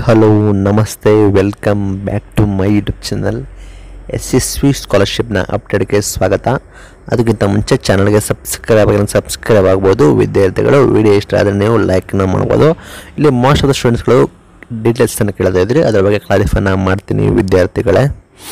hello ನಮಸ್ತೆ welcome back to my YouTube channel S S V ಸ್ಕಾಲರ್ಶಿಪ್ನ ಅಪ್ಡೇಟ್ಗೆ ಸ್ವಾಗತ ಅದಕ್ಕಿಂತ ಮುಂಚೆ ಚಾನಲ್ಗೆ ಸಬ್ಸ್ಕ್ರೈಬ್ ಆಗಿ ಸಬ್ಸ್ಕ್ರೈಬ್ ಆಗ್ಬೋದು ವಿದ್ಯಾರ್ಥಿಗಳು ವಿಡಿಯೋ ಇಷ್ಟ ಆದರೆ ನೀವು ಲೈಕ್ನ ಮಾಡ್ಬೋದು ಇಲ್ಲಿ ಮೋಸ್ಟ್ ಆಫ್ ದ ಸ್ಟೂಡೆಂಟ್ಸ್ಗಳು ಡೀಟೇಲ್ಸನ್ನು ಕೇಳ್ತಾ ಇದ್ರಿ ಅದರ ಬಗ್ಗೆ ಕ್ಲಾರಿಫೈನ ಮಾಡ್ತೀನಿ ವಿದ್ಯಾರ್ಥಿಗಳೇ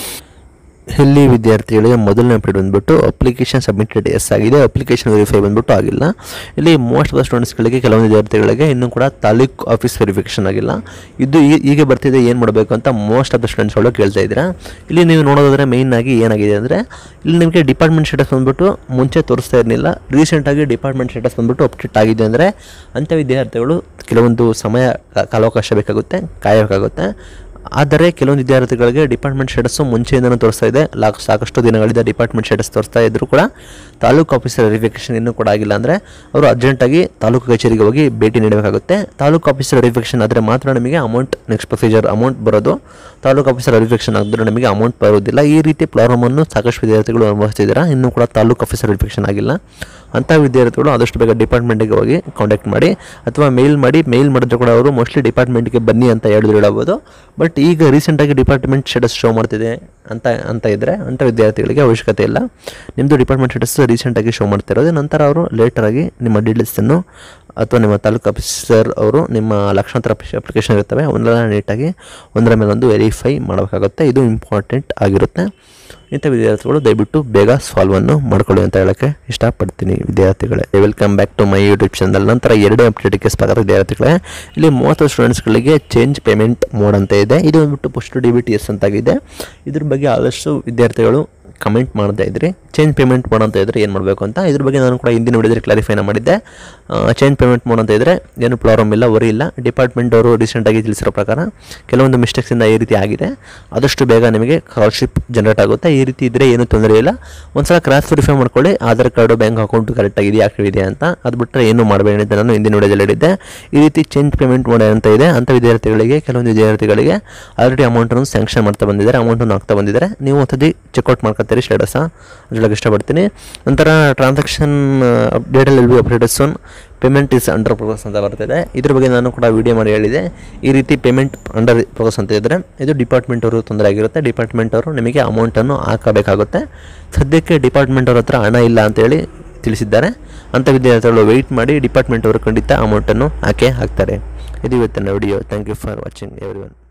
ಇಲ್ಲಿ ವಿದ್ಯಾರ್ಥಿಗಳಿಗೆ ಮೊದಲನೇ ಅಪ್ಡೇಟ್ ಬಂದ್ಬಿಟ್ಟು ಅಪ್ಲಿಕೇಶನ್ ಸಬ್ಮಿಟೆಡ್ ಎಸ್ ಆಗಿದೆ ಅಪ್ಲಿಕೇಶನ್ ವೆರಿಫೈ ಬಂದ್ಬಿಟ್ಟು ಆಗಿಲ್ಲ ಇಲ್ಲಿ ಮೋಸ್ಟ್ ಆಫ್ ದ ಸ್ಟೂಡೆಂಟ್ಸ್ಗಳಿಗೆ ಕೆಲವೊಂದು ವಿದ್ಯಾರ್ಥಿಗಳಿಗೆ ಇನ್ನೂ ಕೂಡ ತಾಲೂಕ್ ಆಫೀಸ್ ವೆರಿಫಿಕೇಷನ್ ಆಗಿಲ್ಲ ಇದು ಈ- ಹೀಗೆ ಬರ್ತಿದೆ ಏನು ಮಾಡಬೇಕು ಅಂತ ಮೋಸ್ಟ್ ಆಫ್ ದ ಸ್ಟೂಡೆಂಟ್ಸ್ಗಳು ಕೇಳ್ತಾ ಇದ್ದೀರಾ ಇಲ್ಲಿ ನೀವು ನೋಡೋದಾದ್ರೆ ಮೇಯ್ನ್ ಆಗಿ ಏನಾಗಿದೆ ಅಂದರೆ ಇಲ್ಲಿ ನಿಮಗೆ ಡಿಪಾರ್ಟ್ಮೆಂಟ್ ಸ್ಟೇಟಸ್ ಬಂದ್ಬಿಟ್ಟು ಮುಂಚೆ ತೋರಿಸ್ತಾ ಇರಲಿಲ್ಲ ರೀಸೆಂಟಾಗಿ ಡಿಪಾರ್ಟ್ಮೆಂಟ್ ಸ್ಟೇಟಸ್ ಬಂದ್ಬಿಟ್ಟು ಅಪ್ಡೇಟ್ ಆಗಿದೆ ಅಂದರೆ ಅಂಥ ವಿದ್ಯಾರ್ಥಿಗಳು ಕೆಲವೊಂದು ಸಮಯ ಕಾ- ಕಾಲಾವಕಾಶ ಬೇಕಾಗುತ್ತೆ ಕಾಯಬೇಕಾಗುತ್ತೆ ಆದರೆ ಕೆಲವೊಂದು ವಿದ್ಯಾರ್ಥಿಗಳಿಗೆ ಡಿಪಾರ್ಟ್ಮೆಂಟ್ ಸ್ಟೇಟಸ್ಸು ಮುಂಚೆಯಿಂದನೂ ತೋರಿಸ್ತಾ ಇದೆ ಲಾಕ್ ಸಾಕಷ್ಟು ದಿನಗಳಿಂದ ಡಿಪಾರ್ಟ್ಮೆಂಟ್ ಸ್ಟೇಟಸ್ ತೋರಿಸ್ತಾ ಇದ್ದರೂ ಕೂಡ ತಾಲೂಕು ಆಫೀಸರ್ ವೆರಿಫಿಕೇಷನ್ ಇನ್ನೂ ಕೂಡ ಆಗಿಲ್ಲ ಅಂದರೆ ಅವರು ಅರ್ಜೆಂಟಾಗಿ ತಾಲೂಕು ಕಚೇರಿಗೆ ಹೋಗಿ ಭೇಟಿ ನೀಡಬೇಕಾಗುತ್ತೆ ತಾಲೂಕು ಆಫೀಸರ್ ವೆರಿಫಿಕೇಷನ್ ಆದರೆ ಮಾತ್ರ ನಿಮಗೆ ಅಮೌಂಟ್ ನೆಕ್ಸ್ಟ್ ಪ್ರೊಸೀಜರ್ ಅಮೌಂಟ್ ಬರೋದು ತಾಲೂಕು ಆಫೀಸರ್ ವೆರಿಫಿಕೇಷನ್ ಆಗಿದ್ರೆ ನಿಮಗೆ ಅಮೌಂಟ್ ಬರೋದಿಲ್ಲ ಈ ರೀತಿ ಪ್ರಾಬ್ಲಮನ್ನು ಸಾಕಷ್ಟು ವಿದ್ಯಾರ್ಥಿಗಳು ಅನುಭವಿಸ್ತಿದ್ದೀರಾ ಇನ್ನೂ ಕೂಡ ತಾಲೂಕು ಆಫೀಸರ್ ವೆರಿಫಿಕೇಷನ್ ಆಗಿಲ್ಲ ಅಂಥ ವಿದ್ಯಾರ್ಥಿಗಳು ಆದಷ್ಟು ಬೇಗ ಡಿಪಾರ್ಟ್ಮೆಂಟಿಗೆ ಹೋಗಿ ಕಾಂಟ್ಯಾಕ್ಟ್ ಮಾಡಿ ಅಥವಾ ಮೇಲ್ ಮಾಡಿ ಮೇಲ್ ಮಾಡಿದ್ರೆ ಕೂಡ ಅವರು ಮೋಸ್ಟ್ಲಿ ಡಿಪಾರ್ಟ್ಮೆಂಟ್ಗೆ ಬನ್ನಿ ಅಂತ ಹೇಳಿದ್ರು ಹೇಳಬಹುದು ಬಟ್ ಈಗ ರೀಸೆಂಟಾಗಿ ಡಿಪಾರ್ಟ್ಮೆಂಟ್ ಸ್ಟೇಟಸ್ ಶೋ ಮಾಡ್ತಿದೆ ಅಂತ ಅಂತ ಇದ್ದರೆ ಅಂಥ ವಿದ್ಯಾರ್ಥಿಗಳಿಗೆ ಅವಶ್ಯಕತೆ ಇಲ್ಲ ನಿಮ್ಮದು ಡಿಪಾರ್ಟ್ಮೆಂಟ್ ಸ್ಟೇಟಸ್ ರೀಸೆಂಟಾಗಿ ಶೋ ಮಾಡ್ತಿರೋದು ನಂತರ ಅವರು ಲೇಟರಾಗಿ ನಿಮ್ಮ ಡೀಟೇಲ್ಸನ್ನು ಅಥವಾ ನಿಮ್ಮ ತಾಲೂಕು ಆಫೀಸರ್ ಅವರು ನಿಮ್ಮ ಲಕ್ಷಾಂತರ ಅಪ್ಲಿಕೇಶನ್ ಇರ್ತವೆ ಅವನ್ನೆಲ್ಲ ನೀಟಾಗಿ ಒಂದರ ಮೇಲೆ ಒಂದು ವೆರಿಫೈ ಮಾಡಬೇಕಾಗುತ್ತೆ ಇದು ಇಂಪಾರ್ಟೆಂಟ್ ಆಗಿರುತ್ತೆ ಇಂಥ ವಿದ್ಯಾರ್ಥಿಗಳು ದಯವಿಟ್ಟು ಬೇಗ ಸಾಲ್ವನ್ನು ಮಾಡ್ಕೊಳ್ಳಿ ಅಂತ ಹೇಳೋಕ್ಕೆ ಇಷ್ಟಪಡ್ತೀನಿ ವಿದ್ಯಾರ್ಥಿಗಳೇ welcome back to my YouTube channel ನಂತರ ಎರಡೇ ಅಪ್ಡೇಟ್ಗೆ ಸ್ವಾಗತ ವಿದ್ಯಾರ್ಥಿಗಳೇ ಇಲ್ಲಿ ಮೂವತ್ತು ಸ್ಟೂಡೆಂಟ್ಸ್ಗಳಿಗೆ ಚೇಂಜ್ ಪೇಮೆಂಟ್ ಮೋಡ್ ಅಂತ ಇದೆ ಇದು ಬಂದ್ಬಿಟ್ಟು post D B T S ಅಂತಾಗಿದೆ ಇದ್ರ ಬಗ್ಗೆ ಆದಷ್ಟು ವಿದ್ಯಾರ್ಥಿಗಳು ಕಮೆಂಟ್ ಮಾಡ್ತಾ ಇದ್ರಿ ಚೇಂಜ್ ಪೇಮೆಂಟ್ ಮೋಡ್ ಅಂತ ಇದ್ರೆ ಏನು ಮಾಡಬೇಕು ಅಂತ ಇದ್ರ ಬಗ್ಗೆ ನಾನು ಕೂಡ ಹಿಂದಿನ ವಿಡಿಯೋದಲ್ಲಿ ಕ್ಲಾರಿಫೈನ ಮಾಡಿದ್ದೆ ಚೇಂಜ್ ಪೇಮೆಂಟ್ ಮೋಡ್ ಅಂತ ಇದ್ದರೆ ಏನು ಪ್ರಾಬ್ಲಮ್ ಇಲ್ಲ ವರಿ ಇಲ್ಲ ಡಿಪಾರ್ಟ್ಮೆಂಟ್ ಅವರು ರೀಸೆಂಟಾಗಿ ತಿಳಿಸಿರೋ ಪ್ರಕಾರ ಕೆಲವೊಂದು ಮಿಸ್ಟೇಕ್ಸಿಂದ ಈ ರೀತಿ ಆಗಿದೆ ಆದಷ್ಟು ಬೇಗ ನಿಮಗೆ ಸ್ಕಾಲರ್ಶಿಪ್ ಜನರೇಟ್ ಆಗುತ್ತೆ ಈ ರೀತಿ ಇದ್ದರೆ ಏನೂ ತೊಂದರೆ ಇಲ್ಲ ಒಂದ್ಸಲ ಕ್ರಾಸ್ ವೆರಿಫೈ ಮಾಡ್ಕೊಳ್ಳಿ ಆಧಾರ್ ಕಾರ್ಡು ಬ್ಯಾಂಕ್ ಅಕೌಂಟ್ ಕರೆಕ್ಟಾಗಿ ಇದೆಯಾ ಆಕ್ಟಿವ್ ಇದೆ ಅಂತ ಅದು ಬಿಟ್ಟರೆ ಏನೂ ಮಾಡಬೇಡಿ ಅಂತ ನಾನು ಹಿಂದಿನ ವಿಡಿಯೋದಲ್ಲಿ ಹೇಳಿದ್ದೆ ಈ ರೀತಿ ಚೇಂಜ್ ಪೇಮೆಂಟ್ ಮೋಡ್ ಅಂತ ಇದೆ ಅಂಥ ವಿದ್ಯಾರ್ಥಿಗಳಿಗೆ ಕೆಲವೊಂದು ವಿದ್ಯಾರ್ಥಿಗಳಿಗೆ ಆಲ್ರೆಡಿ ಅಮೌಂಟನ್ನು ಸ್ಯಾಂಕ್ಷನ್ ಮಾಡ್ತಾ ಬಂದಿದ್ದಾರೆ ಅಮೌಂಟನ್ನು ಹಾಕ್ತಾ ಬಂದಿದ್ದಾರೆ ನೀವು ಒಂದ್ಸತಿ ಚೆಕ್ಔಟ್ ಮಾಡ್ಕೊತೀರಿ ಸ್ಟೇಟಸ ಅದ್ರೊಳಗೆ ಇಷ್ಟಪಡ್ತೀನಿ ನಂತರ ಟ್ರಾನ್ಸಾಕ್ಷನ್ ಅಪ್ಡೇಟಲ್ಲಿ L B update shown payment is under progress ಅಂತ ಬರ್ತಿದೆ ಇದ್ರ ಬಗ್ಗೆ ನಾನು ಕೂಡ ವಿಡಿಯೋ ಮಾಡಿ ಹೇಳಿದೆ ಈ ರೀತಿ ಪೇಮೆಂಟ್ ಅಂಡರ್ ಪ್ರೋಗ್ರೆಸ್ ಅಂತ ಇದ್ದರೆ ಇದು ಡಿಪಾರ್ಟ್ಮೆಂಟ್ ಅವರು ತೊಂದರೆ ಆಗಿರುತ್ತೆ ಡಿಪಾರ್ಟ್ಮೆಂಟ್ ಅವರು ನಿಮಗೆ ಅಮೌಂಟನ್ನು ಹಾಕಬೇಕಾಗುತ್ತೆ ಸದ್ಯಕ್ಕೆ ಡಿಪಾರ್ಟ್ಮೆಂಟ್ ಅವ್ರ ಹತ್ರ ಹಣ ಇಲ್ಲ ಅಂತೇಳಿ ತಿಳಿಸಿದ್ದಾರೆ ಅಂಥ ವಿದ್ಯಾರ್ಥಿಗಳು ವೆಯ್ಟ್ ಮಾಡಿ ಡಿಪಾರ್ಟ್ಮೆಂಟ್ ಅವರು ಖಂಡಿತ ಅಮೌಂಟನ್ನು ಹಾಕೇ ಹಾಕ್ತಾರೆ ಇದು ಇವತ್ತಿನ video thank you for watching every one